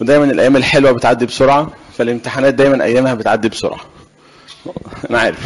ودايما الايام الحلوه بتعدي بسرعه فالامتحانات دايما ايامها بتعدي بسرعه انا عارف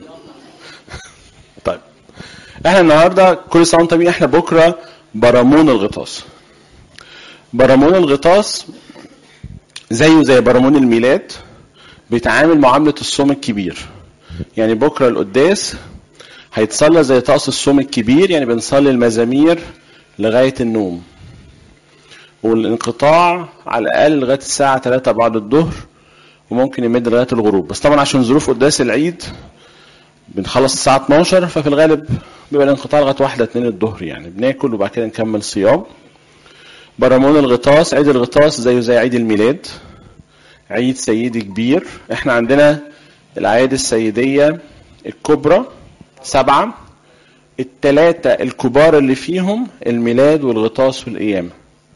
طيب احنا النهارده كل سنه وانتم طيبين احنا بكره برامون الغطاس برامون الغطاس زيه زي برامون الميلاد بيتعامل معامله الصوم الكبير يعني بكره القداس هيتصلى زي طقس الصوم الكبير يعني بنصلي المزامير لغايه النوم والانقطاع على الاقل لغايه الساعه 3 بعد الظهر وممكن يمد لغايه الغروب بس طبعا عشان ظروف قداس العيد بنخلص الساعه 12 ففي الغالب بيبقى الانقطاع لغايه 1 2 الظهر يعني بناكل وبعد كده نكمل صيام برامون الغطاس عيد الغطاس زيه زي عيد الميلاد عيد سيدي كبير احنا عندنا الاعياد السيديه الكبرى سبعه الثلاثه الكبار اللي فيهم الميلاد والغطاس والقيامه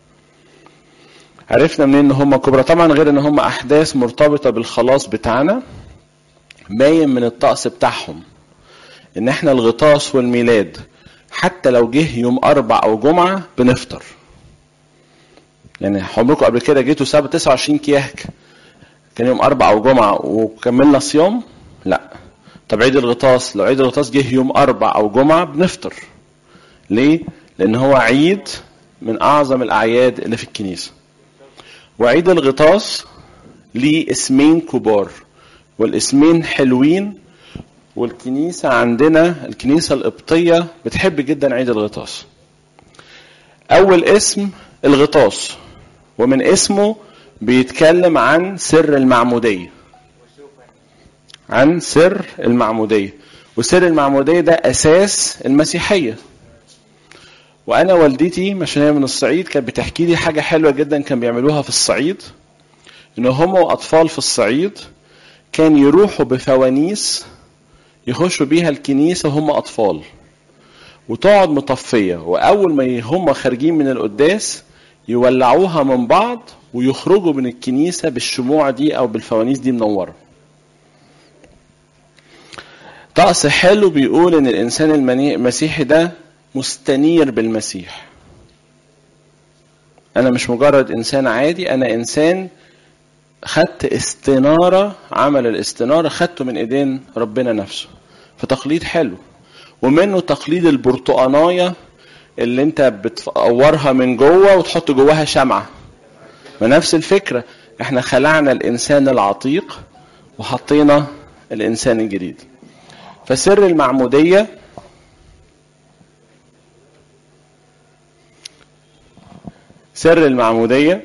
عرفنا منين ان هم كبرى طبعا غير ان هم احداث مرتبطه بالخلاص بتاعنا باين من الطقس بتاعهم ان احنا الغطاس والميلاد حتى لو جه يوم اربع او جمعه بنفطر يعني عمركم قبل كده جيتوا سبت 29 كياك كان يوم اربع او جمعه وكملنا صيام لا طب عيد الغطاس لو عيد الغطاس جه يوم اربع او جمعه بنفطر ليه لان هو عيد من اعظم الاعياد اللي في الكنيسه وعيد الغطاس ليه اسمين كبار والاسمين حلوين والكنيسة عندنا الكنيسة القبطية بتحب جدا عيد الغطاس أول اسم الغطاس ومن اسمه بيتكلم عن سر المعمودية عن سر المعمودية وسر المعمودية ده أساس المسيحية وانا والدتي عشان هي من الصعيد كانت بتحكي لي حاجه حلوه جدا كان بيعملوها في الصعيد ان هم واطفال في الصعيد كان يروحوا بفوانيس يخشوا بيها الكنيسه وهم اطفال وتقعد مطفيه واول ما هم خارجين من القداس يولعوها من بعض ويخرجوا من الكنيسه بالشموع دي او بالفوانيس دي منوره طقس حلو بيقول ان الانسان المسيحي ده مستنير بالمسيح انا مش مجرد انسان عادي انا انسان خدت استنارة عمل الاستنارة خدته من ايدين ربنا نفسه فتقليد حلو ومنه تقليد البرتقاناية اللي انت بتقورها من جوه وتحط جواها شمعة ونفس الفكرة احنا خلعنا الانسان العتيق وحطينا الانسان الجديد فسر المعمودية سر المعمودية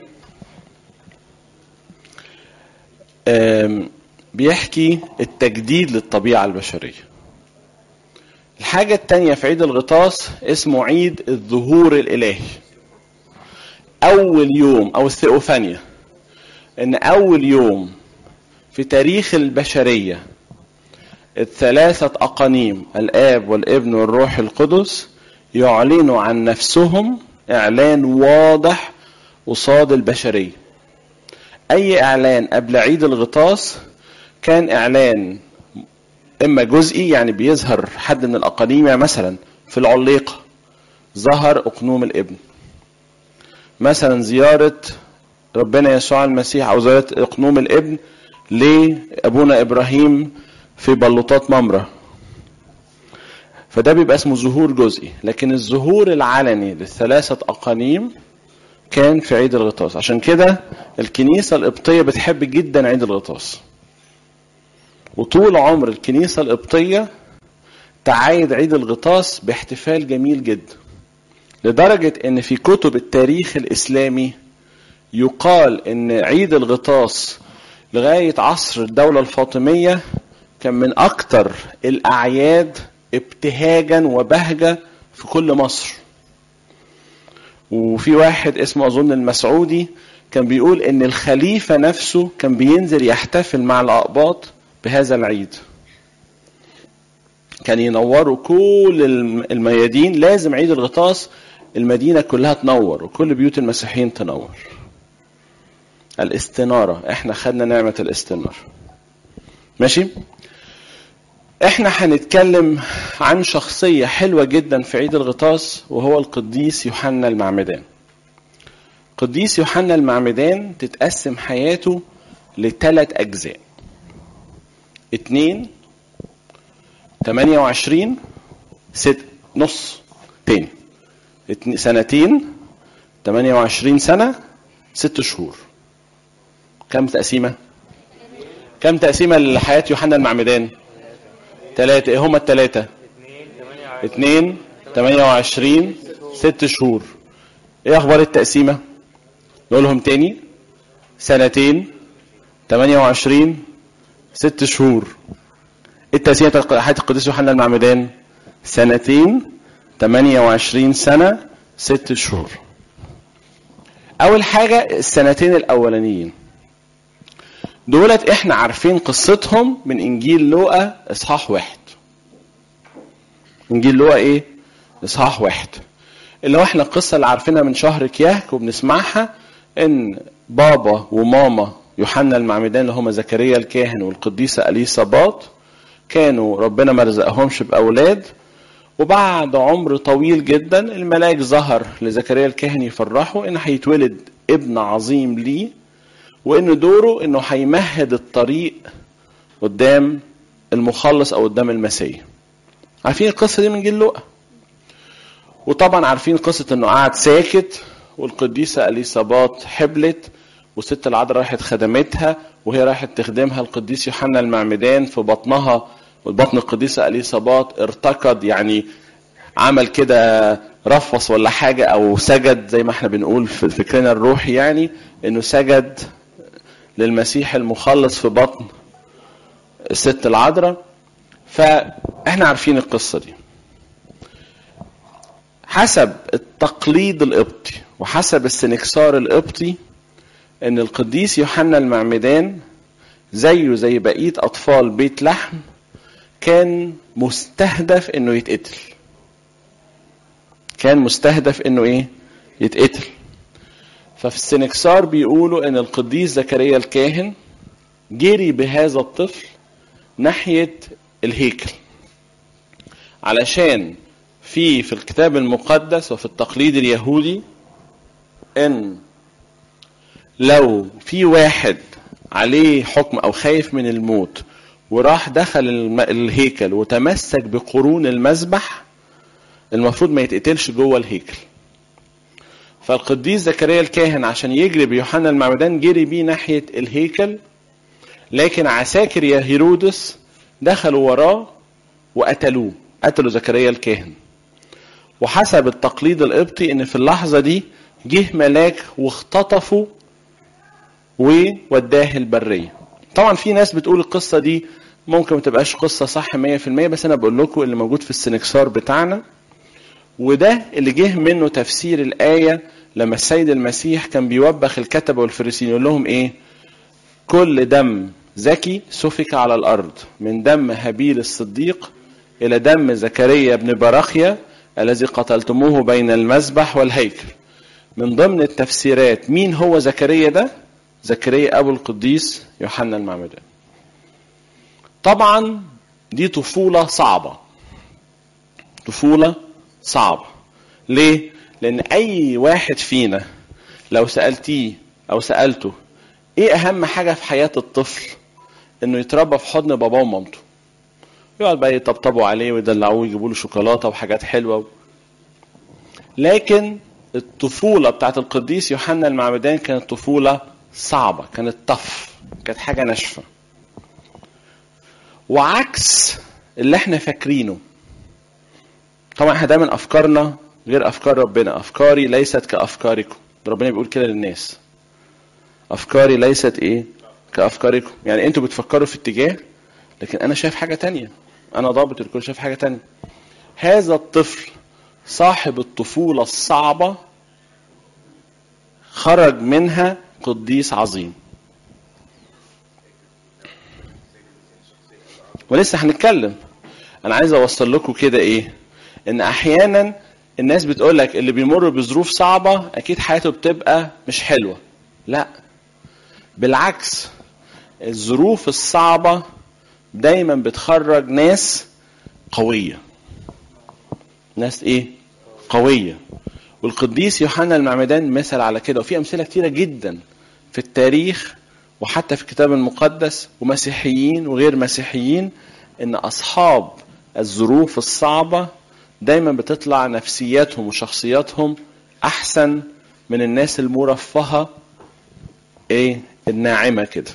بيحكي التجديد للطبيعة البشرية الحاجة التانية في عيد الغطاس اسمه عيد الظهور الإلهي أول يوم أو الثيوفانيا إن أول يوم في تاريخ البشرية الثلاثة أقانيم الآب والابن والروح القدس يعلنوا عن نفسهم إعلان واضح قصاد البشرية أي إعلان قبل عيد الغطاس كان إعلان إما جزئي يعني بيظهر حد من الأقانيم يعني مثلا في العليقة ظهر أقنوم الابن مثلا زيارة ربنا يسوع المسيح أو زيارة أقنوم الابن لأبونا إبراهيم في بلوطات ممرة فده بيبقى اسمه ظهور جزئي لكن الظهور العلني للثلاثة أقانيم كان في عيد الغطاس عشان كده الكنيسة القبطية بتحب جدا عيد الغطاس وطول عمر الكنيسة القبطية تعايد عيد الغطاس باحتفال جميل جدا لدرجة ان في كتب التاريخ الاسلامي يقال ان عيد الغطاس لغاية عصر الدولة الفاطمية كان من اكتر الاعياد ابتهاجا وبهجة في كل مصر وفي واحد اسمه اظن المسعودي كان بيقول ان الخليفة نفسه كان بينزل يحتفل مع الاقباط بهذا العيد كان ينوروا كل الميادين لازم عيد الغطاس المدينة كلها تنور وكل بيوت المسيحيين تنور الاستنارة احنا خدنا نعمة الاستنارة ماشي احنا هنتكلم عن شخصية حلوة جدا في عيد الغطاس وهو القديس يوحنا المعمدان قديس يوحنا المعمدان تتقسم حياته لثلاث أجزاء اتنين تمانية وعشرين ست نص تاني اتنين- سنتين تمانية وعشرين سنة ست شهور كم تقسيمة؟ كم تقسيمة لحياة يوحنا المعمدان؟ ثلاثة ايه هما الثلاثة؟ اتنين تمانية وعشرين ست شهور ايه اخبار التقسيمة؟ نقولهم تاني سنتين تمانية وعشرين ست شهور ايه التقسيمة بتاعت حياة القديس يوحنا المعمدان؟ سنتين تمانية وعشرين سنة ست شهور أول حاجة السنتين الأولانيين دولت احنا عارفين قصتهم من انجيل لوقا اصحاح واحد انجيل لوقا ايه اصحاح واحد اللي هو احنا القصه اللي عارفينها من شهر كياك وبنسمعها ان بابا وماما يوحنا المعمدان اللي هما زكريا الكاهن والقديسه اليصابات كانوا ربنا ما رزقهمش باولاد وبعد عمر طويل جدا الملاك ظهر لزكريا الكاهن يفرحه ان هيتولد ابن عظيم ليه وان دوره انه هيمهد الطريق قدام المخلص او قدام المسيح عارفين القصه دي من جيل لوقا وطبعا عارفين قصه انه قعد ساكت والقديسه اليصابات حبلت والست العذراء راحت خدمتها وهي راحت تخدمها القديس يوحنا المعمدان في بطنها والبطن القديسه اليصابات ارتقد يعني عمل كده رفص ولا حاجه او سجد زي ما احنا بنقول في فكرنا الروحي يعني انه سجد للمسيح المخلص في بطن الست العذراء فاحنا عارفين القصه دي حسب التقليد القبطي وحسب السنكسار القبطي ان القديس يوحنا المعمدان زيه زي بقيه اطفال بيت لحم كان مستهدف انه يتقتل كان مستهدف انه ايه يتقتل ففي السنكسار بيقولوا ان القديس زكريا الكاهن جري بهذا الطفل ناحيه الهيكل علشان في في الكتاب المقدس وفي التقليد اليهودي ان لو في واحد عليه حكم او خايف من الموت وراح دخل الم- الهيكل وتمسك بقرون المذبح المفروض ما يتقتلش جوه الهيكل فالقديس زكريا الكاهن عشان يجري بيوحنا المعمدان جري بيه ناحية الهيكل لكن عساكر يا هيرودس دخلوا وراه وقتلوه قتلوا زكريا الكاهن وحسب التقليد القبطي ان في اللحظة دي جه ملاك واختطفه ووداه البرية طبعا في ناس بتقول القصة دي ممكن ما تبقاش قصة صح 100% بس انا بقول لكم اللي موجود في السنكسار بتاعنا وده اللي جه منه تفسير الآية لما السيد المسيح كان بيوبخ الكتبة والفريسيين يقول لهم إيه؟ كل دم زكي سفك على الأرض من دم هابيل الصديق إلى دم زكريا بن براخيا الذي قتلتموه بين المذبح والهيكل من ضمن التفسيرات مين هو زكريا ده؟ زكريا أبو القديس يوحنا المعمدان طبعا دي طفولة صعبة طفولة صعبة ليه؟ لأن أي واحد فينا لو سألتيه أو سألته إيه أهم حاجة في حياة الطفل؟ إنه يتربى في حضن باباه ومامته. يقعد بقى يطبطبوا عليه ويدلعوه ويجيبوا له شوكولاتة وحاجات حلوة. لكن الطفولة بتاعت القديس يوحنا المعمدان كانت طفولة صعبة، كانت طف، كانت حاجة ناشفة. وعكس اللي احنا فاكرينه طبعا احنا دايما افكارنا غير افكار ربنا افكاري ليست كافكاركم ربنا بيقول كده للناس افكاري ليست ايه كافكاركم يعني انتوا بتفكروا في اتجاه لكن انا شايف حاجه تانية انا ضابط الكل شايف حاجه تانية هذا الطفل صاحب الطفوله الصعبه خرج منها قديس عظيم ولسه هنتكلم انا عايز اوصل لكم كده ايه ان احيانا الناس بتقول لك اللي بيمر بظروف صعبه اكيد حياته بتبقى مش حلوه لا بالعكس الظروف الصعبه دايما بتخرج ناس قويه ناس ايه قويه والقديس يوحنا المعمدان مثل على كده وفي امثله كتيره جدا في التاريخ وحتى في الكتاب المقدس ومسيحيين وغير مسيحيين ان اصحاب الظروف الصعبه دايما بتطلع نفسياتهم وشخصياتهم احسن من الناس المرفهه ايه الناعمه كده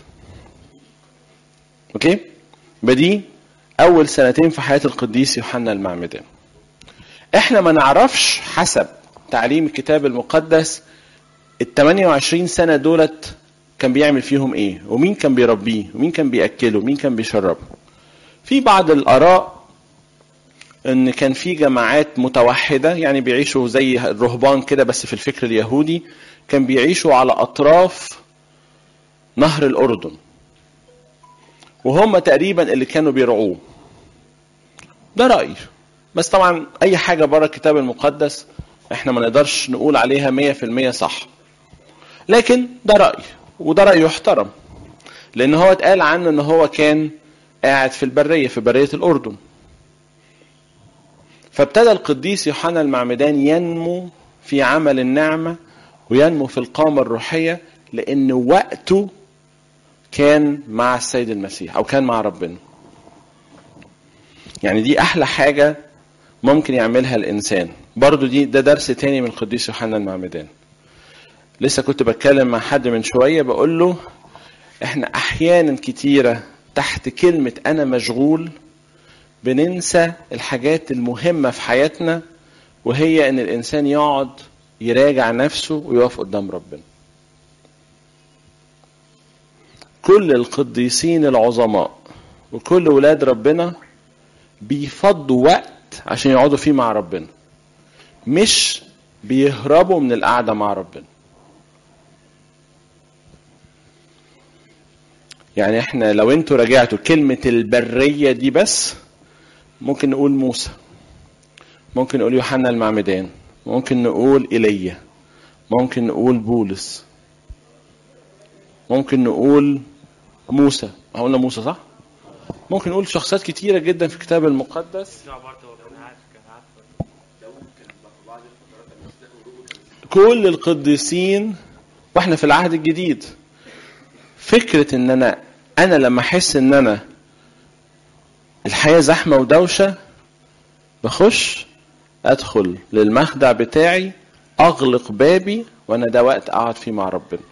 اوكي بدي اول سنتين في حياه القديس يوحنا المعمدان احنا ما نعرفش حسب تعليم الكتاب المقدس ال 28 سنه دولت كان بيعمل فيهم ايه ومين كان بيربيه ومين كان بياكله ومين كان بيشربه في بعض الاراء ان كان في جماعات متوحده يعني بيعيشوا زي الرهبان كده بس في الفكر اليهودي كان بيعيشوا على اطراف نهر الاردن وهم تقريبا اللي كانوا بيرعوه ده رايي بس طبعا اي حاجه بره الكتاب المقدس احنا ما نقدرش نقول عليها مية في المية صح لكن ده رأي وده رأي يحترم لان هو اتقال عنه ان هو كان قاعد في البرية في برية الاردن فابتدى القديس يوحنا المعمدان ينمو في عمل النعمة وينمو في القامة الروحية لان وقته كان مع السيد المسيح او كان مع ربنا يعني دي احلى حاجة ممكن يعملها الانسان برضو دي ده درس تاني من القديس يوحنا المعمدان لسه كنت بتكلم مع حد من شوية بقول له احنا احيانا كتيرة تحت كلمة انا مشغول بننسى الحاجات المهمة في حياتنا وهي ان الانسان يقعد يراجع نفسه ويقف قدام ربنا كل القديسين العظماء وكل ولاد ربنا بيفضوا وقت عشان يقعدوا فيه مع ربنا مش بيهربوا من القعدة مع ربنا يعني احنا لو انتوا راجعتوا كلمة البرية دي بس ممكن نقول موسى ممكن نقول يوحنا المعمدان ممكن نقول ايليا ممكن نقول بولس ممكن نقول موسى قلنا موسى صح ممكن نقول شخصيات كتيرة جدا في الكتاب المقدس كل القديسين واحنا في العهد الجديد فكرة ان انا انا لما احس ان انا الحياة زحمة ودوشة بخش ادخل للمخدع بتاعي اغلق بابي وانا ده وقت اقعد فيه مع ربنا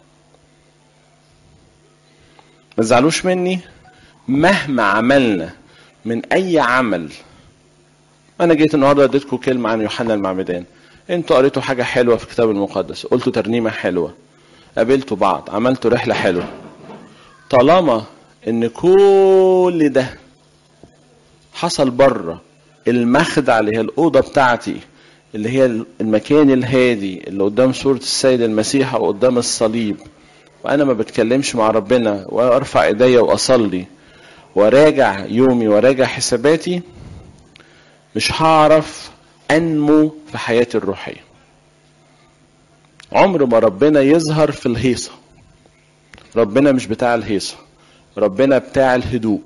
ما تزعلوش مني مهما عملنا من اي عمل انا جيت النهارده اديتكم كلمه عن يوحنا المعمدان انتوا قريتوا حاجه حلوه في الكتاب المقدس قلتوا ترنيمه حلوه قابلتوا بعض عملتوا رحله حلوه طالما ان كل ده حصل بره المخدع اللي هي الاوضه بتاعتي اللي هي المكان الهادي اللي قدام صوره السيد المسيح او قدام الصليب وانا ما بتكلمش مع ربنا وارفع ايديا واصلي وراجع يومي وراجع حساباتي مش هعرف انمو في حياتي الروحيه عمر ما ربنا يظهر في الهيصه ربنا مش بتاع الهيصه ربنا بتاع الهدوء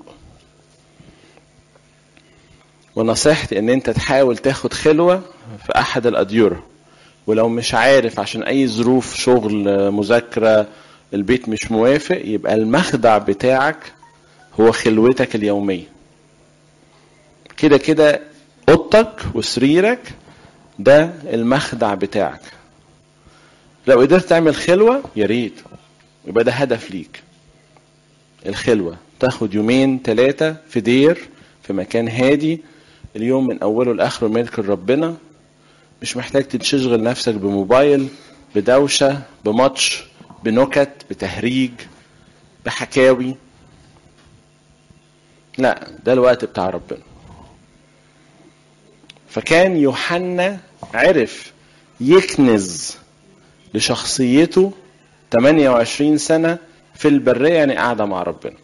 ونصيحتي ان انت تحاول تاخد خلوه في احد الاديره ولو مش عارف عشان اي ظروف شغل مذاكره البيت مش موافق يبقى المخدع بتاعك هو خلوتك اليوميه كده كده اوضتك وسريرك ده المخدع بتاعك لو قدرت تعمل خلوه يا ريت يبقى ده هدف ليك الخلوه تاخد يومين ثلاثه في دير في مكان هادي اليوم من اوله لاخره ملك ربنا مش محتاج تشغل نفسك بموبايل بدوشه بماتش بنكت بتهريج بحكاوي لا ده الوقت بتاع ربنا فكان يوحنا عرف يكنز لشخصيته 28 سنة في البرية يعني قاعدة مع ربنا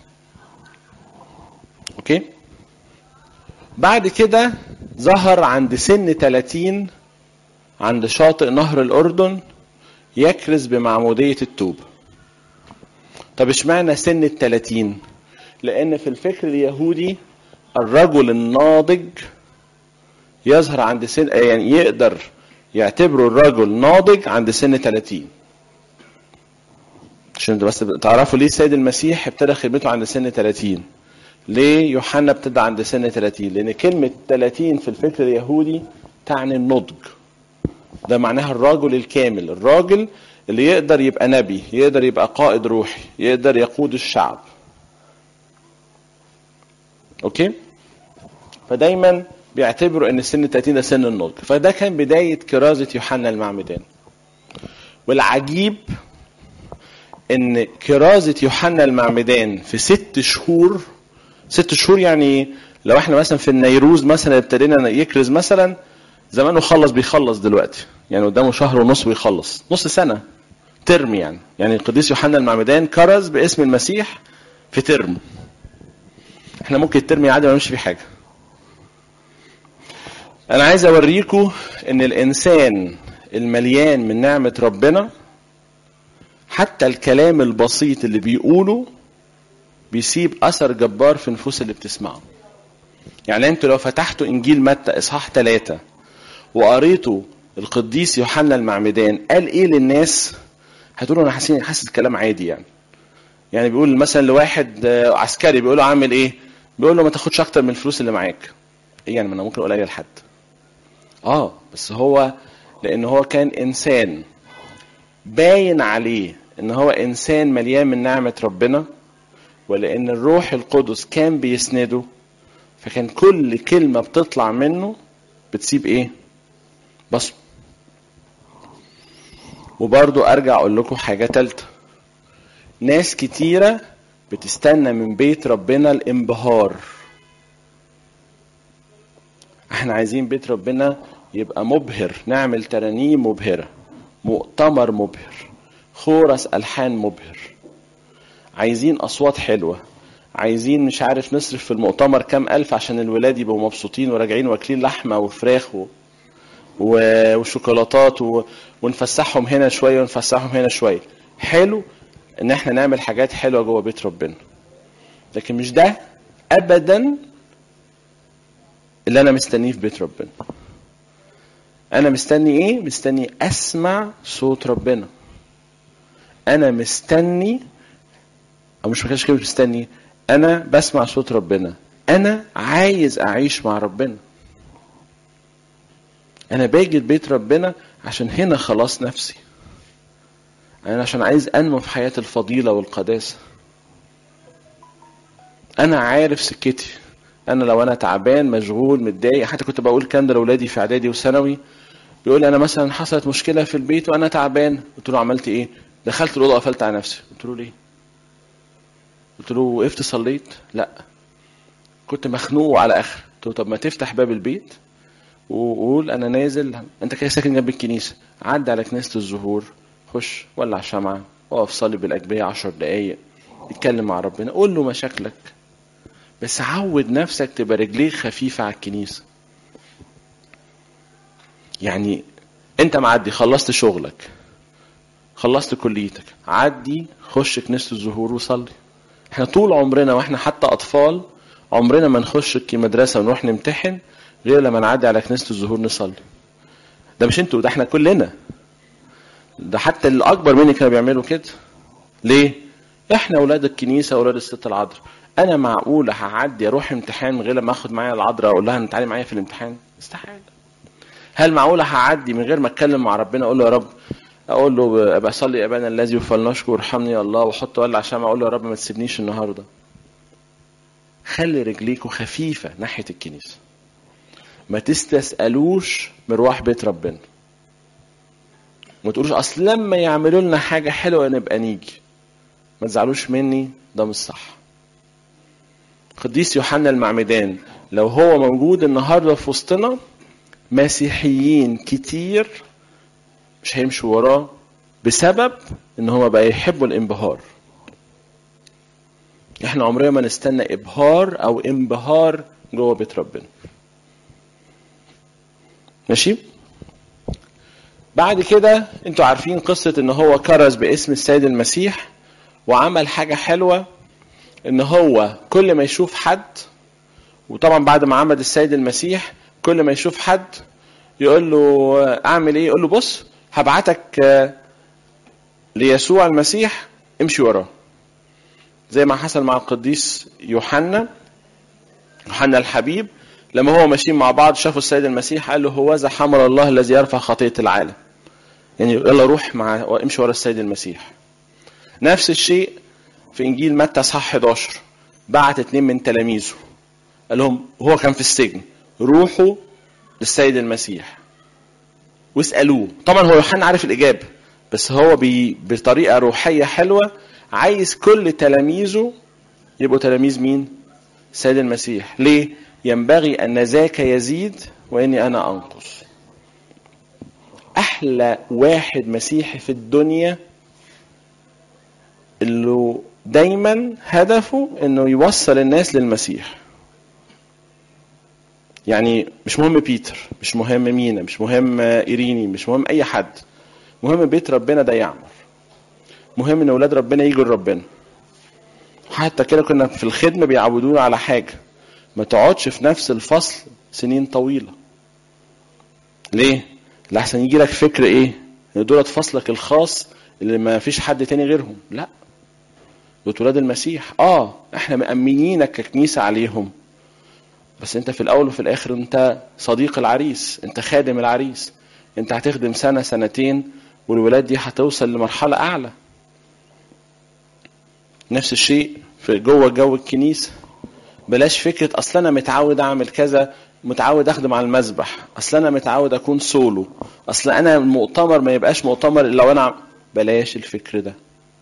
اوكي بعد كده ظهر عند سن 30 عند شاطئ نهر الأردن يكرز بمعمودية التوبة طب اشمعنى سن التلاتين لأن في الفكر اليهودي الرجل الناضج يظهر عند سن يعني يقدر يعتبروا الرجل ناضج عند سن 30 عشان انتوا بس تعرفوا ليه السيد المسيح ابتدى خدمته عند سن 30 ليه يوحنا ابتدى عند سن 30 لان كلمه 30 في الفكر اليهودي تعني النضج ده معناها الرجل الكامل الراجل اللي يقدر يبقى نبي يقدر يبقى قائد روحي يقدر يقود الشعب اوكي فدايما بيعتبروا ان سن 30 ده سن النضج فده كان بدايه كرازه يوحنا المعمدان والعجيب ان كرازه يوحنا المعمدان في ست شهور ست شهور يعني لو احنا مثلا في النيروز مثلا ابتدينا يكرز مثلا زمانه خلص بيخلص دلوقتي يعني قدامه شهر ونص ويخلص نص سنه ترم يعني يعني القديس يوحنا المعمدان كرز باسم المسيح في ترم احنا ممكن الترم يعدي ما نمشي فيه حاجه انا عايز اوريكم ان الانسان المليان من نعمه ربنا حتى الكلام البسيط اللي بيقوله بيسيب اثر جبار في نفوس اللي بتسمعه يعني انتوا لو فتحتوا انجيل متى اصحاح ثلاثة وقريتوا القديس يوحنا المعمدان قال ايه للناس هتقولوا انا حاسس حاسس الكلام عادي يعني يعني بيقول مثلا لواحد عسكري بيقول له عامل ايه بيقول له ما تاخدش اكتر من الفلوس اللي معاك ايه يعني ما انا ممكن اقول اي لحد اه بس هو لان هو كان انسان باين عليه ان هو انسان مليان من نعمه ربنا ولان الروح القدس كان بيسنده فكان كل كلمه بتطلع منه بتسيب ايه بصمه وبرضو ارجع اقول لكم حاجه تالته ناس كتيره بتستنى من بيت ربنا الانبهار احنا عايزين بيت ربنا يبقى مبهر نعمل ترانيم مبهره مؤتمر مبهر خورس الحان مبهر عايزين اصوات حلوه عايزين مش عارف نصرف في المؤتمر كام الف عشان الولاد يبقوا مبسوطين وراجعين واكلين لحمه وفراخ و... و... وشوكولاتات و... ونفسحهم هنا شويه ونفسحهم هنا شويه حلو ان احنا نعمل حاجات حلوه جوه بيت ربنا لكن مش ده ابدا اللي انا مستنيه في بيت ربنا انا مستني ايه مستني اسمع صوت ربنا انا مستني او مش مكانش كلمه مستني انا بسمع صوت ربنا انا عايز اعيش مع ربنا انا باجي بيت ربنا عشان هنا خلاص نفسي انا عشان عايز انمو في حياه الفضيله والقداسه انا عارف سكتي انا لو انا تعبان مشغول متضايق حتى كنت بقول الكلام ده لاولادي في اعدادي وثانوي بيقول لي انا مثلا حصلت مشكله في البيت وانا تعبان قلت له عملت ايه دخلت الاوضه قفلت على نفسي قلت له ليه قلت له وقفت صليت لا كنت مخنوق على اخر قلت له طب ما تفتح باب البيت وقول انا نازل انت كده ساكن جنب الكنيسه عدي على كنيسه الزهور خش ولع شمعه اقف صلي بالاجبيه عشر دقايق اتكلم مع ربنا قول له مشاكلك بس عود نفسك تبقى رجليك خفيفه على الكنيسه يعني انت معدي خلصت شغلك خلصت كليتك عدي خش كنيسه الزهور وصلي احنا طول عمرنا واحنا حتى اطفال عمرنا ما نخش مدرسه ونروح نمتحن غير لما نعدي على كنيسه الزهور نصلي ده مش انتوا ده احنا كلنا ده حتى اللي اكبر مني كانوا بيعملوا كده ليه احنا اولاد الكنيسه اولاد الست العذراء انا معقوله هعدي اروح امتحان من غير لما اخد معايا العذراء اقول لها انت تعالي معايا في الامتحان استحاله هل معقوله هعدي من غير ما اتكلم مع ربنا اقول له يا رب اقول له ابقى صلي ابانا الذي فلنشكر ارحمني يا الله واحط ولع شمع اقول له يا رب ما تسيبنيش النهارده خلي رجليكوا خفيفه ناحيه الكنيسه ما تستسألوش مروح بيت ربنا ما تقولوش اصل لما يعملوا لنا حاجه حلوه نبقى نيجي ما تزعلوش مني ده مش صح قديس يوحنا المعمدان لو هو موجود النهارده في وسطنا مسيحيين كتير مش هيمشوا وراه بسبب ان هما بقى يحبوا الانبهار احنا عمرنا ما نستنى ابهار او انبهار جوه بيت ربنا ماشي بعد كده انتوا عارفين قصة ان هو كرز باسم السيد المسيح وعمل حاجة حلوة ان هو كل ما يشوف حد وطبعا بعد ما عمد السيد المسيح كل ما يشوف حد يقول له اعمل ايه يقول له بص هبعتك آه، ليسوع المسيح امشي وراه زي ما حصل مع القديس يوحنا يوحنا الحبيب لما هو ماشيين مع بعض شافوا السيد المسيح قال له هوذا حمل الله الذي يرفع خطيه العالم يعني يلا روح مع امشي ورا السيد المسيح نفس الشيء في انجيل متى اصحاح 11 بعت اتنين من تلاميذه قال لهم هو كان في السجن روحوا للسيد المسيح واسالوه طبعا هو يوحنا عارف الاجابه بس هو بي بطريقه روحيه حلوه عايز كل تلاميذه يبقوا تلاميذ مين السيد المسيح ليه ينبغي ان ذاك يزيد واني انا انقص احلى واحد مسيحي في الدنيا اللي دايما هدفه انه يوصل الناس للمسيح يعني مش مهم بيتر مش مهم مينا مش مهم ايريني مش مهم اي حد مهم بيت ربنا ده يعمر مهم ان اولاد ربنا يجوا لربنا حتى كده كنا في الخدمه بيعودونا على حاجه ما تقعدش في نفس الفصل سنين طويله ليه لحسن يجي لك فكر ايه ان دولت فصلك الخاص اللي ما فيش حد تاني غيرهم لا دول ولاد المسيح اه احنا مأمنينك ككنيسه عليهم بس انت في الاول وفي الاخر انت صديق العريس انت خادم العريس انت هتخدم سنه سنتين والولاد دي هتوصل لمرحله اعلى نفس الشيء في جوه جو الكنيسه بلاش فكره اصل انا متعود اعمل كذا متعود اخدم على المسبح اصل انا متعود اكون سولو اصل انا المؤتمر ما يبقاش مؤتمر الا وانا عم- بلاش الفكر ده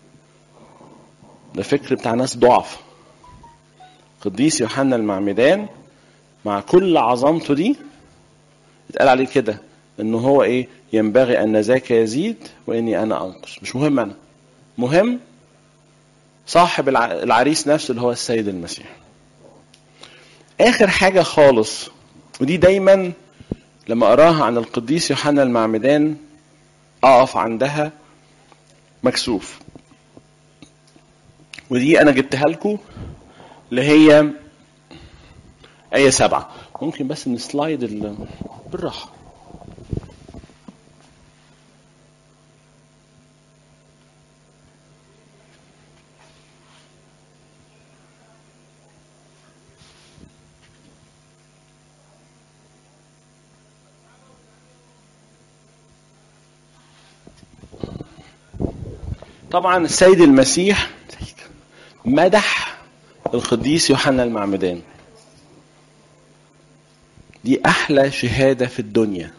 ده فكر بتاع ناس ضعف قديس يوحنا المعمدان مع كل عظمته دي اتقال عليه كده ان هو ايه ينبغي ان ذاك يزيد واني انا انقص مش مهم انا مهم صاحب الع- العريس نفسه اللي هو السيد المسيح اخر حاجه خالص ودي دايما لما اراها عن القديس يوحنا المعمدان اقف عندها مكسوف ودي انا جبتها لكم اللي هي آية سبعة ممكن بس نسلايد ال- بالراحة طبعا السيد المسيح مدح القديس يوحنا المعمدان دي احلى شهاده في الدنيا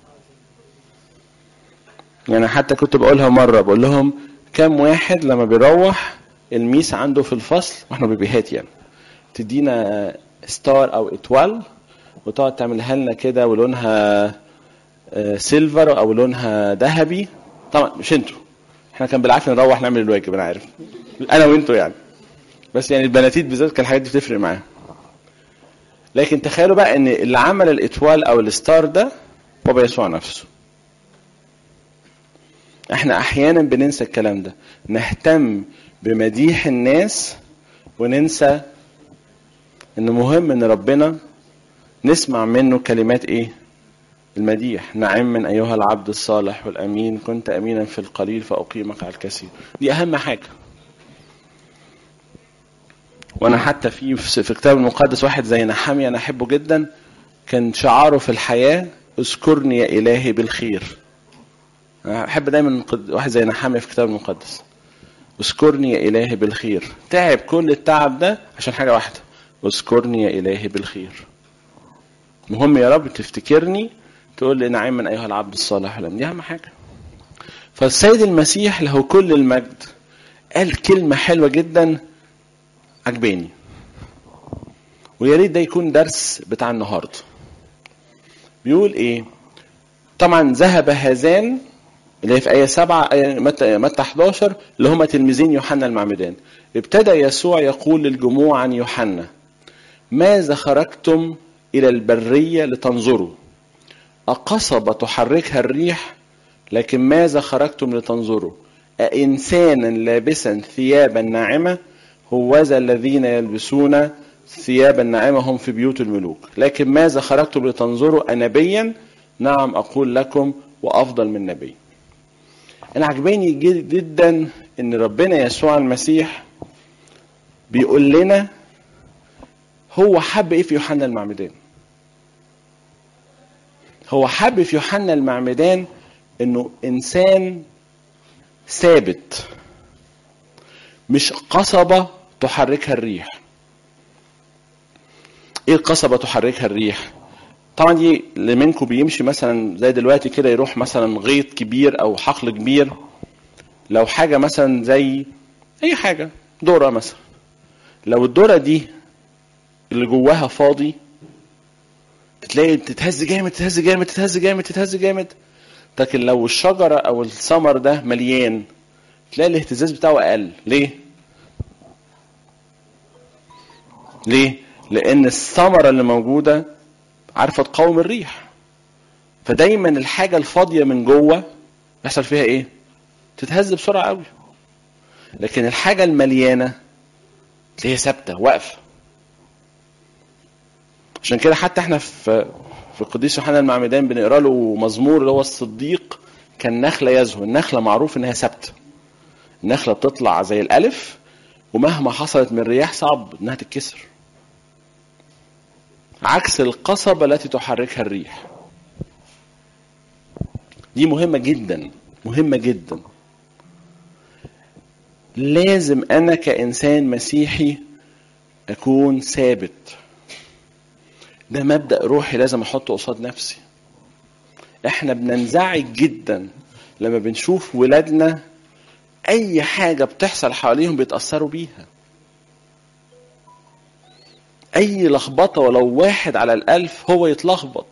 يعني حتى كنت بقولها مره بقول لهم كم واحد لما بيروح الميس عنده في الفصل واحنا بيبيهات يعني تدينا ستار او اتوال وتقعد تعملها لنا كده ولونها آه، سيلفر او لونها ذهبي طبعا مش انتوا احنا كان بالعافيه نروح نعمل الواجب انا عارف انا وانتوا يعني بس يعني البناتيت بالذات كان الحاجات دي بتفرق معاهم لكن تخيلوا بقى ان اللي عمل الاتوال او الستار ده هو يسوع نفسه احنا احيانا بننسى الكلام ده نهتم بمديح الناس وننسى ان مهم ان ربنا نسمع منه كلمات ايه المديح نعم من ايها العبد الصالح والامين كنت امينا في القليل فاقيمك على الكثير دي اهم حاجه وانا حتى في في الكتاب المقدس واحد زي نحامي انا احبه جدا كان شعاره في الحياه اذكرني يا الهي بالخير انا احب دايما قد- واحد زي نحامي في الكتاب المقدس اذكرني يا الهي بالخير تعب كل التعب ده عشان حاجه واحده اذكرني يا الهي بالخير مهم يا رب تفتكرني تقول لي نعم من ايها العبد الصالح والامين دي اهم حاجه فالسيد المسيح له كل المجد قال كلمه حلوه جدا عجباني ويا ريت ده يكون درس بتاع النهارده بيقول ايه طبعا ذهب هذان اللي هي في آية 7 آية متى متى 11 اللي هما تلميذين يوحنا المعمدان ابتدى يسوع يقول للجموع عن يوحنا ماذا خرجتم إلى البرية لتنظروا أقصبة تحركها الريح لكن ماذا خرجتم لتنظروا أإنسانا لابسا ثيابا ناعمة هوذا الذين يلبسون ثيابا ناعمة هم في بيوت الملوك لكن ماذا خرجتم لتنظروا أنبيا نعم أقول لكم وأفضل من نبي أنا عجباني جدا إن ربنا يسوع المسيح بيقول لنا هو حب إيه في يوحنا المعمدان هو حب في يوحنا المعمدان إنه إنسان ثابت مش قصبة تحركها الريح ايه القصبة تحركها الريح طبعا دي اللي منكم بيمشي مثلا زي دلوقتي كده يروح مثلا غيط كبير او حقل كبير لو حاجة مثلا زي اي حاجة دورة مثلا لو الدورة دي اللي جواها فاضي تلاقي تتهز جامد تتهز جامد تتهز جامد تتهز جامد لكن لو الشجرة او الثمر ده مليان تلاقي الاهتزاز بتاعه اقل ليه ليه لان الثمره اللي موجوده عارفه تقاوم الريح فدايما الحاجه الفاضيه من جوه يحصل فيها ايه تتهز بسرعه قوي لكن الحاجه المليانه تلاقيها ثابته واقفه عشان كده حتى احنا في في القديس يوحنا المعمدان بنقرا له مزمور اللي هو الصديق كان نخله يزهو النخله معروف انها ثابته النخله بتطلع زي الالف ومهما حصلت من رياح صعب انها تتكسر عكس القصبة التي تحركها الريح دي مهمة جدا مهمة جدا لازم أنا كإنسان مسيحي أكون ثابت ده مبدأ روحي لازم أحطه قصاد نفسي احنا بننزعج جدا لما بنشوف ولادنا أي حاجة بتحصل حواليهم بيتأثروا بيها اي لخبطه ولو واحد على الالف هو يتلخبط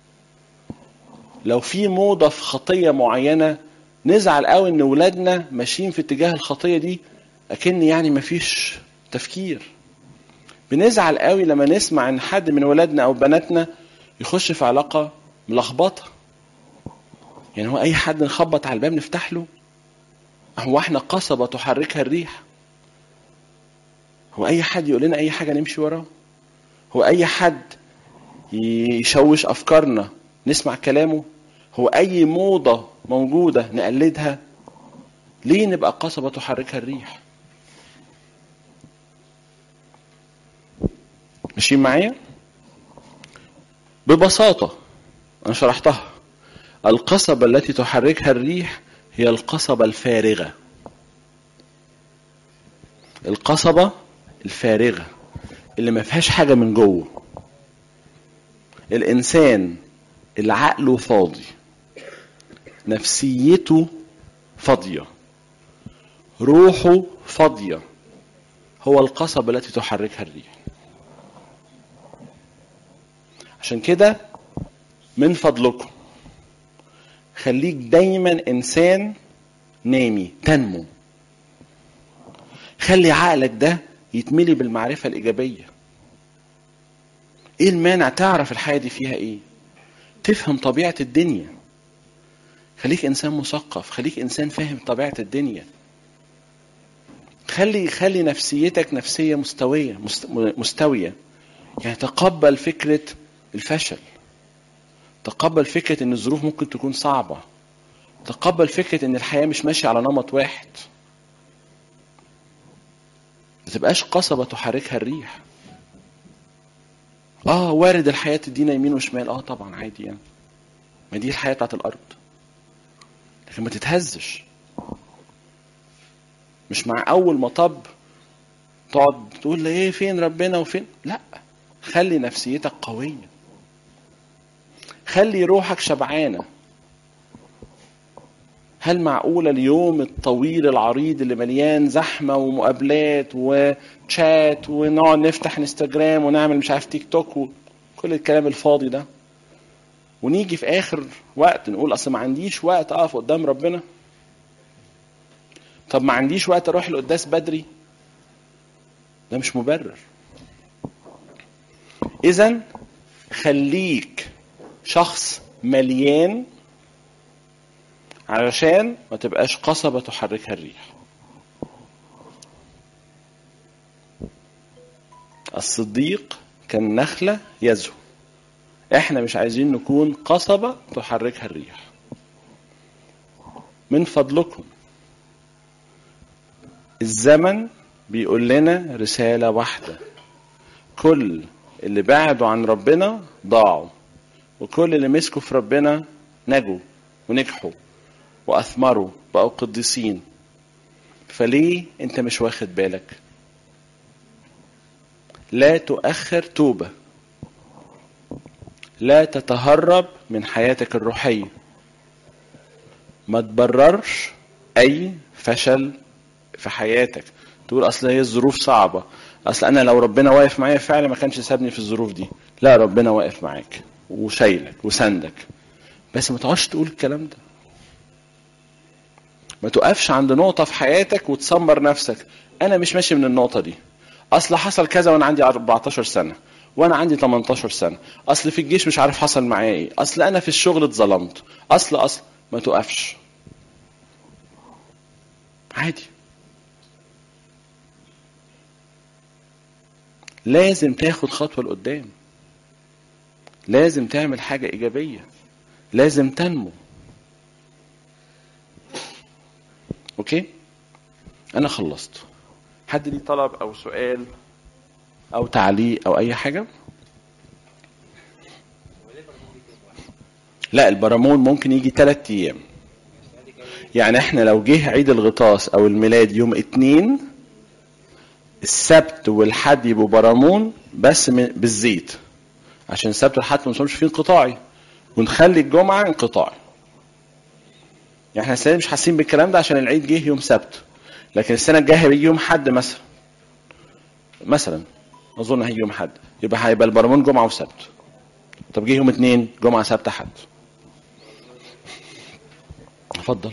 لو في موضه في خطيه معينه نزعل قوي ان ولادنا ماشيين في اتجاه الخطيه دي اكن يعني مفيش تفكير بنزعل قوي لما نسمع ان حد من ولادنا او بناتنا يخش في علاقه ملخبطه يعني هو اي حد نخبط على الباب نفتح له هو احنا قصبه تحركها الريح هو اي حد يقول لنا اي حاجه نمشي وراه هو اي حد يشوش افكارنا نسمع كلامه هو اي موضه موجوده نقلدها ليه نبقى قصبه تحركها الريح ماشيين معايا ببساطه انا شرحتها القصبه التي تحركها الريح هي القصبه الفارغه القصبه الفارغه اللي ما فيهاش حاجه من جوه الانسان اللي عقله فاضي نفسيته فاضيه روحه فاضيه هو القصبة التي تحركها الريح عشان كده من فضلكم خليك دايما انسان نامي تنمو خلي عقلك ده يتملي بالمعرفة الإيجابية إيه المانع تعرف الحياة دي فيها إيه تفهم طبيعة الدنيا خليك إنسان مثقف خليك إنسان فاهم طبيعة الدنيا خلي خلي نفسيتك نفسية مستوية مستوية يعني تقبل فكرة الفشل تقبل فكرة إن الظروف ممكن تكون صعبة تقبل فكرة إن الحياة مش ماشية على نمط واحد ما تبقاش قصبة تحركها الريح اه وارد الحياة تدينا يمين وشمال اه طبعا عادي يعني ما دي الحياة بتاعت الأرض لكن ما تتهزش مش مع أول مطب تقعد تقول ايه فين ربنا وفين لا خلي نفسيتك قوية خلي روحك شبعانة هل معقولة اليوم الطويل العريض اللي مليان زحمة ومقابلات وشات ونقعد نفتح انستجرام ونعمل مش عارف تيك توك وكل الكلام الفاضي ده ونيجي في آخر وقت نقول أصل ما عنديش وقت أقف قدام ربنا طب ما عنديش وقت أروح القداس بدري ده مش مبرر إذا خليك شخص مليان علشان ما تبقاش قصبة تحركها الريح الصديق كان نخلة يزهو احنا مش عايزين نكون قصبة تحركها الريح من فضلكم الزمن بيقول لنا رسالة واحدة كل اللي بعدوا عن ربنا ضاعوا وكل اللي مسكوا في ربنا نجوا ونجحوا وأثمروا بقوا قديسين فليه انت مش واخد بالك لا تؤخر توبة لا تتهرب من حياتك الروحية ما تبررش أي فشل في حياتك تقول أصل هي الظروف صعبة أصل أنا لو ربنا واقف معايا فعلا ما كانش سابني في الظروف دي لا ربنا واقف معاك وشايلك وسندك بس ما تقعدش تقول الكلام ده ما تقفش عند نقطة في حياتك وتسمر نفسك أنا مش ماشي من النقطة دي أصل حصل كذا وأنا عندي 14 سنة وأنا عندي 18 سنة أصل في الجيش مش عارف حصل معايا إيه أصل أنا في الشغل اتظلمت أصل أصل ما تقفش عادي لازم تاخد خطوة لقدام لازم تعمل حاجة إيجابية لازم تنمو أوكي أنا خلصت حد ليه طلب أو سؤال أو تعليق أو أي حاجة لا البرامون ممكن يجي ثلاث أيام يعني احنا لو جه عيد الغطاس أو الميلاد يوم اتنين السبت والحد يبقوا برامون بس من بالزيت عشان السبت والحد ما نصومش فيه انقطاعي ونخلي الجمعه انقطاعي يعني احنا السنه دي مش حاسين بالكلام ده عشان العيد جه يوم سبت لكن السنه الجايه بيجي يوم حد مثلا مثلا اظن هيجي يوم حد يبقى هيبقى البرامون جمعه وسبت طب جه يوم اثنين جمعه سبت حد اتفضل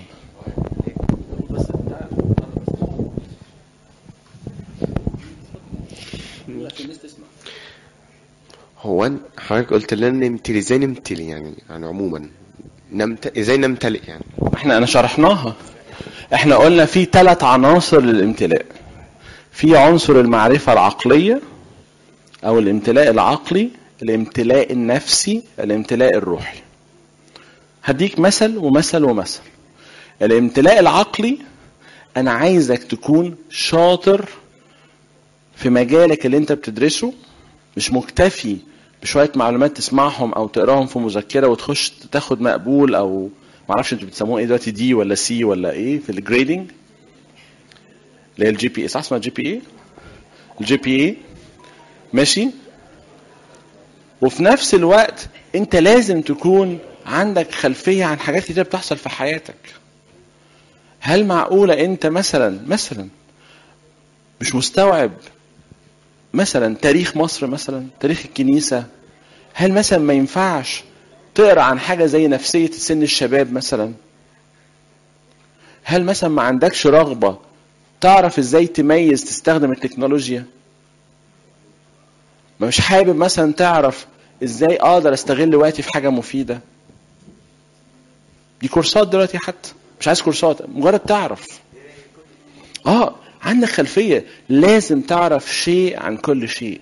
هو أن- حضرتك قلت لنا نمتلي ازاي نمتلي يعني يعني عموما نمت... ازاي نمتلئ يعني احنا انا شرحناها احنا قلنا في ثلاث عناصر للامتلاء في عنصر المعرفة العقلية او الامتلاء العقلي الامتلاء النفسي الامتلاء الروحي هديك مثل ومثل ومثل الامتلاء العقلي انا عايزك تكون شاطر في مجالك اللي انت بتدرسه مش مكتفي بشويه معلومات تسمعهم او تقراهم في مذكره وتخش تاخد مقبول او معرفش انتوا بتسموه ايه دلوقتي دي ولا سي ولا ايه في الجريدنج اللي هي الجي بي اي صح اسمها جي بي اي الجي بي اي ماشي وفي نفس الوقت انت لازم تكون عندك خلفيه عن حاجات كتير بتحصل في حياتك هل معقوله انت مثلا مثلا مش مستوعب مثلا تاريخ مصر مثلا تاريخ الكنيسة هل مثلا ما ينفعش تقرا عن حاجة زي نفسية سن الشباب مثلا هل مثلا ما عندكش رغبة تعرف ازاي تميز تستخدم التكنولوجيا ما مش حابب مثلا تعرف ازاي اقدر استغل وقتي في حاجة مفيدة دي كورسات دلوقتي حتى مش عايز كورسات مجرد تعرف اه عندك خلفية لازم تعرف شيء عن كل شيء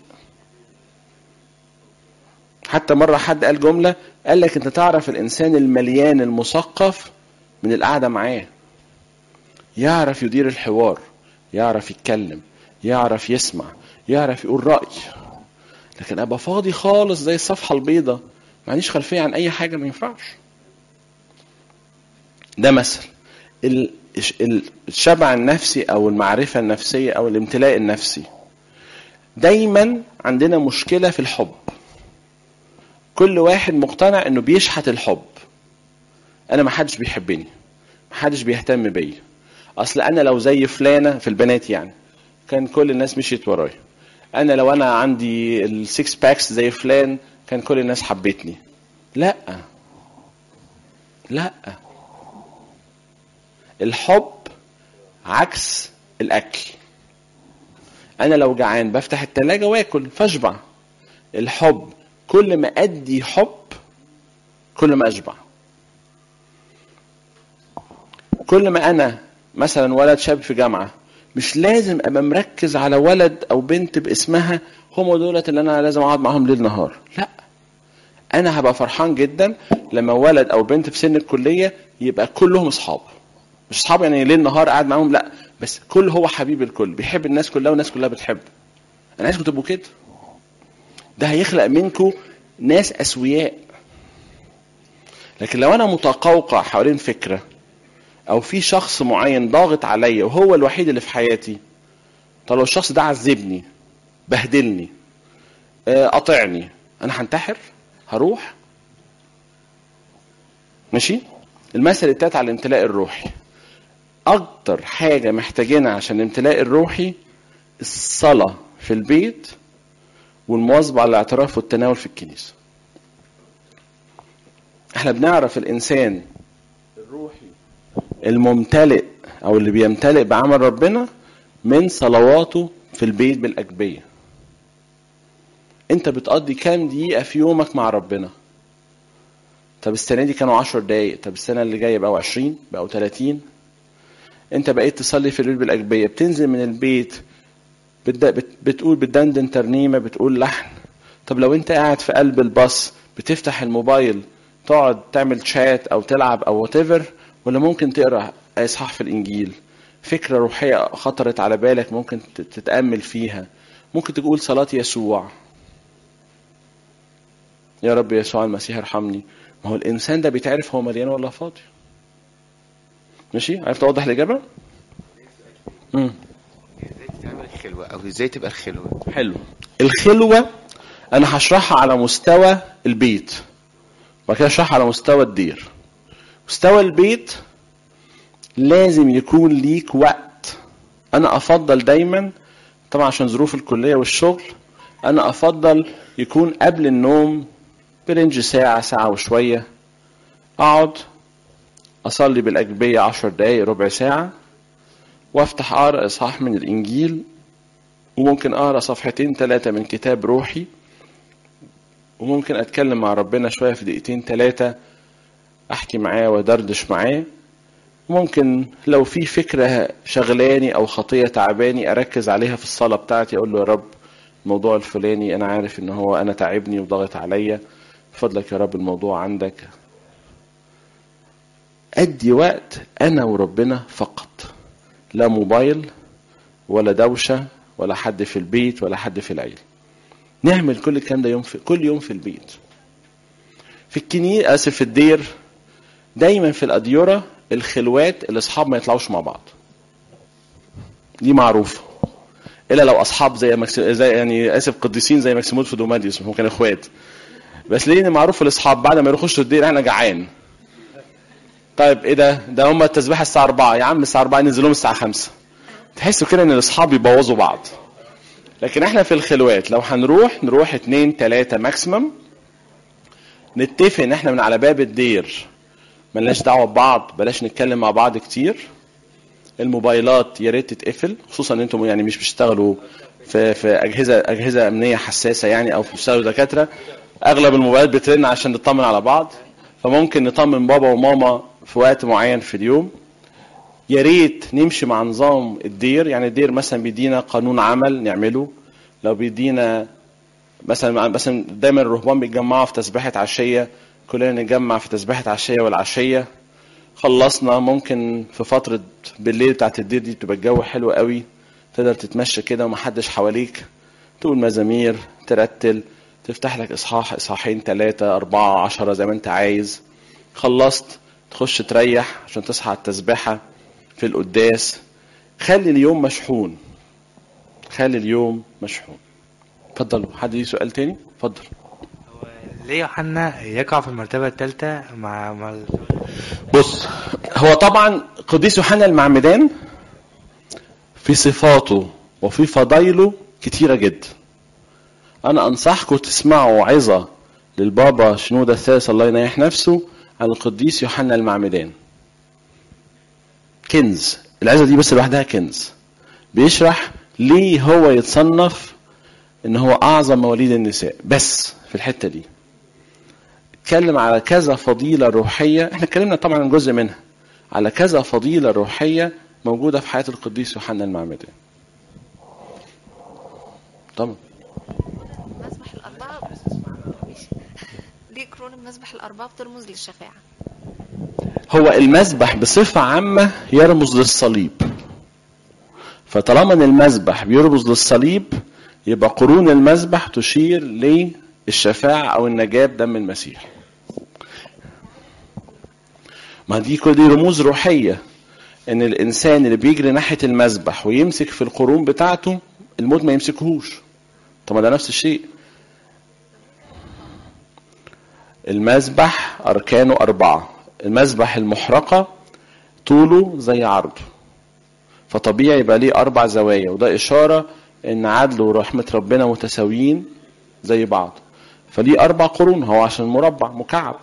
حتى مرة حد قال جملة قال لك انت تعرف الانسان المليان المثقف من القعدة معاه يعرف يدير الحوار يعرف يتكلم يعرف يسمع يعرف يقول رأي لكن ابقى فاضي خالص زي الصفحة البيضاء ما عنديش خلفية عن اي حاجة ما ينفعش ده مثل ال- ال- الشبع النفسي او المعرفة النفسية او الامتلاء النفسي دايما عندنا مشكلة في الحب كل واحد مقتنع انه بيشحت الحب انا ما حدش بيحبني ما حدش بيهتم بيا اصل انا لو زي فلانة في البنات يعني كان كل الناس مشيت ورايا انا لو انا عندي السكس باكس زي فلان كان كل الناس حبتني لا لا الحب عكس الاكل انا لو جعان بفتح التلاجة واكل فاشبع الحب كل ما ادي حب كل ما اشبع كل ما انا مثلا ولد شاب في جامعه مش لازم ابقى مركز على ولد او بنت باسمها هم دولت اللي انا لازم اقعد معاهم ليل نهار لا انا هبقى فرحان جدا لما ولد او بنت في سن الكليه يبقى كلهم اصحاب مش اصحاب يعني ليل نهار قاعد معاهم لا بس كل هو حبيب الكل بيحب الناس كلها والناس كلها بتحبه انا عايزكم تبقوا كده ده هيخلق منكم ناس اسوياء لكن لو انا متقوقع حوالين فكره او في شخص معين ضاغط عليا وهو الوحيد اللي في حياتي طب لو الشخص ده عذبني بهدلني آه، قاطعني انا هنتحر هروح ماشي المثل التالت على الامتلاء الروحي اكتر حاجه محتاجينها عشان الامتلاء الروحي الصلاه في البيت والمواظبه على الاعتراف والتناول في الكنيسه احنا بنعرف الانسان الروحي الممتلئ او اللي بيمتلئ بعمل ربنا من صلواته في البيت بالاجبيه انت بتقضي كام دقيقه في يومك مع ربنا طب السنه دي كانوا 10 دقايق طب السنه اللي جايه بقوا 20 بقوا 30 انت بقيت تصلي في البيت بالاجبيه بتنزل من البيت بتد- بت- بتقول بتدندن ترنيمه بتقول لحن طب لو انت قاعد في قلب الباص بتفتح الموبايل تقعد تعمل شات او تلعب او وات ولا ممكن تقرا اصحاح في الانجيل فكره روحيه خطرت على بالك ممكن ت- تتامل فيها ممكن تقول صلاه يسوع يا رب يسوع المسيح ارحمني ما هو الانسان ده بيتعرف هو مليان ولا فاضي ماشي عرفت اوضح الاجابه امم ازاي تعمل الخلوه او ازاي تبقى الخلوه حلو الخلوة أنا هشرحها على مستوى البيت وبعد كده أشرحها على مستوى الدير مستوى البيت لازم يكون ليك وقت أنا أفضل دايما طبعا عشان ظروف الكلية والشغل أنا أفضل يكون قبل النوم برنج ساعة ساعة وشوية أقعد أصلي بالأجبية عشر دقايق ربع ساعة وافتح أقرأ إصحاح من الإنجيل وممكن اقرا صفحتين ثلاثه من كتاب روحي وممكن اتكلم مع ربنا شويه في دقيقتين ثلاثه احكي معاه ودردش معاه ممكن لو في فكره شغلاني او خطيه تعباني اركز عليها في الصلاه بتاعتي اقول له يا رب الموضوع الفلاني انا عارف ان هو انا تعبني وضغط عليا فضلك يا رب الموضوع عندك ادي وقت انا وربنا فقط لا موبايل ولا دوشه ولا حد في البيت ولا حد في العيله نعمل كل الكلام ده يوم في كل يوم في البيت في الكنيسه اسف في الدير دايما في الاديره الخلوات الاصحاب ما يطلعوش مع بعض دي معروفه الا لو اصحاب زي مكس... زي يعني اسف قديسين زي مكسيموس فودوماديوس هم كانوا اخوات بس ليه معروف الاصحاب بعد ما يخشوا الدير انا جعان طيب ايه ده ده هم التسبيحه الساعه 4 يا عم الساعه 4 ننزلهم الساعه 5 تحسوا كده ان الاصحاب يبوظوا بعض لكن احنا في الخلوات لو هنروح نروح اتنين تلاتة ماكسيمم نتفق ان احنا من على باب الدير ملناش دعوه ببعض بلاش نتكلم مع بعض كتير الموبايلات يا ريت تتقفل خصوصا ان انتم يعني مش بتشتغلوا في في اجهزه اجهزه امنيه حساسه يعني او بتشتغلوا دكاتره اغلب الموبايلات بترن عشان نطمن على بعض فممكن نطمن بابا وماما في وقت معين في اليوم يا ريت نمشي مع نظام الدير يعني الدير مثلا بيدينا قانون عمل نعمله لو بيدينا مثلا مثلا دايما الرهبان بيتجمعوا في تسبيحه عشيه كلنا نتجمع في تسبيحه عشيه والعشيه خلصنا ممكن في فتره بالليل بتاعت الدير دي تبقى الجو حلو قوي تقدر تتمشى كده ومحدش حواليك تقول مزامير ترتل تفتح لك اصحاح اصحاحين ثلاثة أربعة عشرة زي ما أنت عايز خلصت تخش تريح عشان تصحى على التسبيحة في القداس خلي اليوم مشحون خلي اليوم مشحون اتفضلوا حد ليه سؤال تاني اتفضل هو ليه يوحنا يقع في المرتبة الثالثة مع مع ال- بص هو طبعا قديس يوحنا المعمدان في صفاته وفي فضايله كتيرة جدا أنا أنصحكم تسمعوا عظة للبابا شنودة الثالث الله ينيح نفسه عن القديس يوحنا المعمدان كنز العظة دي بس لوحدها كنز بيشرح ليه هو يتصنف ان هو اعظم مواليد النساء بس في الحتة دي اتكلم على كذا فضيلة روحية احنا اتكلمنا طبعا عن جزء منها على كذا فضيلة روحية موجودة في حياة القديس يوحنا المعمدان طبعا مسبح الأربعة ماشي. ليكم قرون المذبح الأربعة بترمز للشفاعة هو المذبح بصفة عامة يرمز للصليب فطالما ان المذبح بيرمز للصليب يبقى قرون المذبح تشير للشفاعة او النجاة بدم المسيح ما دي كل دي رموز روحية ان الانسان اللي بيجري ناحية المذبح ويمسك في القرون بتاعته الموت ما يمسكهوش طب ما ده نفس الشيء المذبح أركانه أربعة المذبح المحرقة طوله زي عرضه فطبيعي يبقى ليه أربع زوايا وده إشارة إن عدل ورحمة ربنا متساويين زي بعض فليه أربع قرون هو عشان مربع مكعب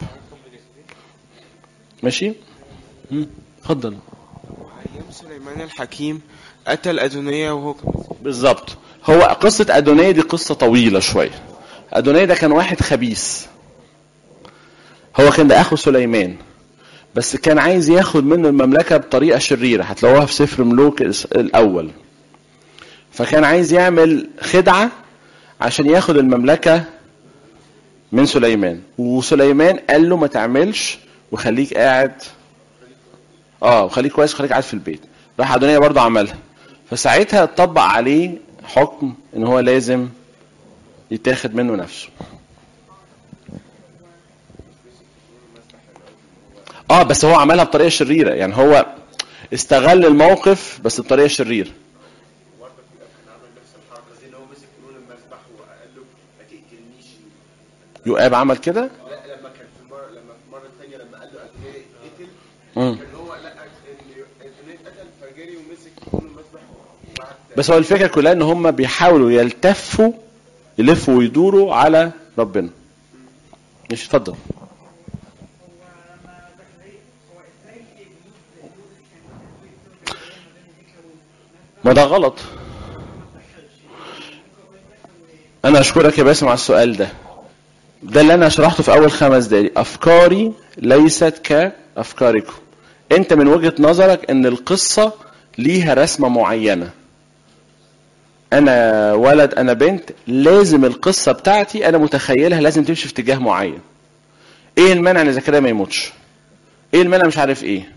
ماشي؟ مم. اتفضل أيام سليمان الحكيم قتل أدونية وهو كان بالظبط هو قصة أدونية دي قصة طويلة شوية أدونية ده كان واحد خبيث هو كان ده أخو سليمان بس كان عايز ياخد منه المملكة بطريقة شريرة هتلاقوها في سفر ملوك الأول فكان عايز يعمل خدعة عشان ياخد المملكة من سليمان وسليمان قال له ما تعملش وخليك قاعد اه وخليك كويس وخليك قاعد في البيت راح أدونية برضه عملها فساعتها اتطبق عليه حكم ان هو لازم يتاخد منه نفسه اه بس هو عملها بطريقه شريره يعني هو استغل الموقف بس بطريقه شريره يؤاب عمل كده لما كان في مره لما في مره ثانيه لما قال له أدونية قتل مم. كان هو لا أدونية قتل فجري ومسك كل المذبح وبعد بس هو الفكره كلها ان هم بيحاولوا يلتفوا يلفوا ويدوروا على ربنا مش اتفضل ما ده غلط انا اشكرك يا باسم على السؤال ده ده اللي انا شرحته في اول خمس دقايق افكاري ليست كافكاركم انت من وجهة نظرك ان القصة ليها رسمة معينة انا ولد انا بنت لازم القصة بتاعتي انا متخيلها لازم تمشي في اتجاه معين ايه المانع ان زكريا ما يموتش ايه المانع مش عارف ايه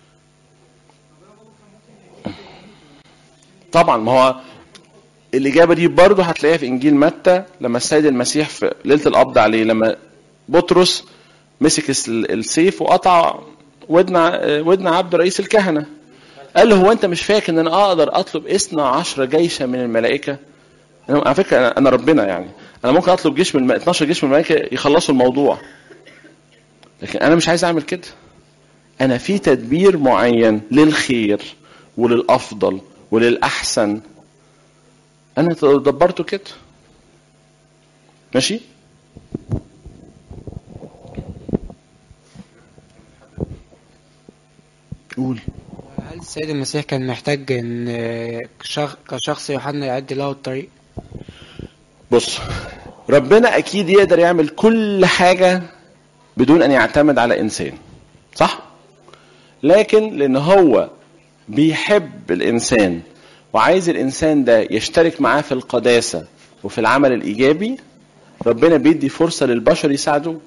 طبعا ما هو الإجابة دي برضه هتلاقيها في إنجيل متى لما السيد المسيح في ليلة القبض عليه لما بطرس مسك الس- السيف وقطع ودن ع- ودن عبد رئيس الكهنة قال له هو أنت مش فاكر إن أنا أقدر أطلب إثنى عشر جيشا من الملائكة؟ أنا على فكرة أنا- أنا ربنا يعني أنا ممكن أطلب جيش من الم- 12 جيش من الملائكة يخلصوا الموضوع لكن أنا مش عايز أعمل كده أنا في تدبير معين للخير وللأفضل وللأحسن انا دبرته كده ماشي قول هل السيد المسيح كان محتاج ان شخ- كشخص يوحنا يعد له الطريق بص ربنا اكيد يقدر يعمل كل حاجه بدون ان يعتمد على انسان صح لكن لان هو بيحب الانسان وعايز الانسان ده يشترك معاه في القداسه وفي العمل الايجابي ربنا بيدي فرصه للبشر يساعدوه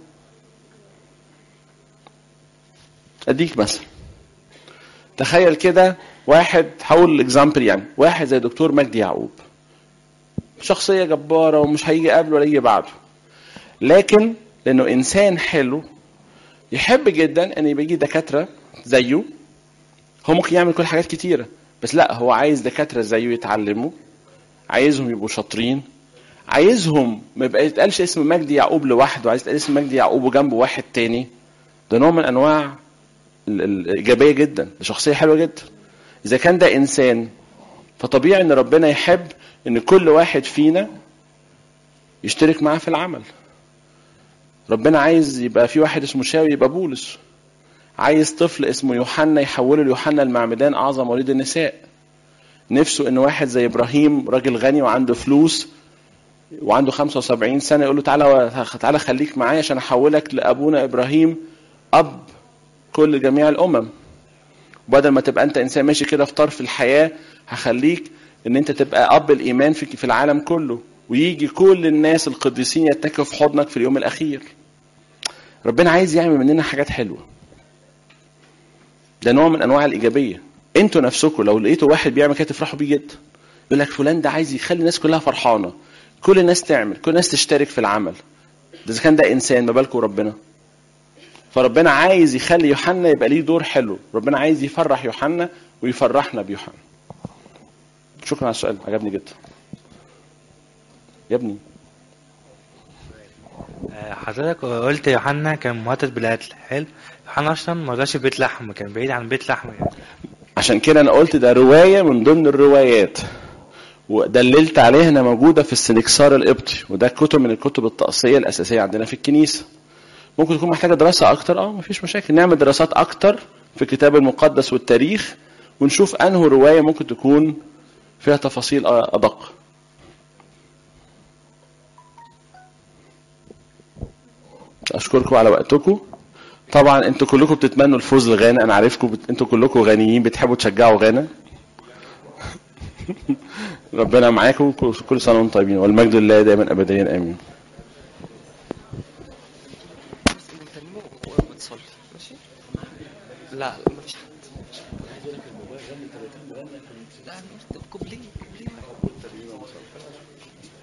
اديك مثل تخيل كده واحد هقول اكزامبل يعني واحد زي دكتور مجدي يعقوب شخصيه جباره ومش هيجي قبله ولا يجي بعده لكن لانه انسان حلو يحب جدا ان يبقى يجي دكاتره زيه هو ممكن يعمل كل حاجات كتيره بس لا هو عايز دكاتره زيه يتعلموا عايزهم يبقوا شاطرين عايزهم ما يبقى يتقالش اسم مجدي يعقوب لوحده عايز يتقال اسم مجدي يعقوب وجنبه واحد تاني ده نوع من انواع ال- ال- الايجابيه جدا ده شخصيه حلوه جدا اذا كان ده انسان فطبيعي ان ربنا يحب ان كل واحد فينا يشترك معاه في العمل ربنا عايز يبقى في واحد اسمه شاوي يبقى بولس عايز طفل اسمه يوحنا يحوله ليوحنا المعمدان اعظم وليد النساء نفسه ان واحد زي ابراهيم راجل غني وعنده فلوس وعنده 75 سنه يقول له تعالى تعالى خليك معايا عشان احولك لابونا ابراهيم اب كل جميع الامم بدل ما تبقى انت انسان ماشي كده في طرف الحياه هخليك ان انت تبقى اب الايمان في في العالم كله ويجي كل الناس القديسين يتكئوا في حضنك في اليوم الاخير ربنا عايز يعمل مننا حاجات حلوه ده نوع من انواع الايجابيه انتوا نفسكم لو لقيتوا واحد بيعمل كده تفرحوا بيه جدا يقول لك فلان ده عايز يخلي الناس كلها فرحانه كل الناس تعمل كل الناس تشترك في العمل ده اذا كان ده انسان ما بالكم ربنا فربنا عايز يخلي يوحنا يبقى ليه دور حلو ربنا عايز يفرح يوحنا ويفرحنا بيوحنا شكرا على السؤال عجبني جدا يا ابني آه، حضرتك قلت يوحنا كان مهدد بالقتل حلو يوحنا اصلا ما رضاش في بيت لحم كان بعيد عن بيت لحم يعني عشان كده انا قلت ده روايه من ضمن الروايات ودللت عليها انها موجوده في السنكسار القبطي وده كتب من الكتب الطقسيه الاساسيه عندنا في الكنيسه ممكن تكون محتاجه دراسه اكتر اه مفيش مشاكل نعمل دراسات اكتر في الكتاب المقدس والتاريخ ونشوف انه روايه ممكن تكون فيها تفاصيل ادق اشكركم على وقتكم طبعا انتوا كلكم بتتمنوا الفوز لغانا انا عارفكم بت... انتوا كلكم غنيين بتحبوا تشجعوا غانا ربنا معاكم كل سنه وانتم طيبين والمجد لله دائما ابديا امين لا مفيش حد لا انا قلت كوبليه كوبليه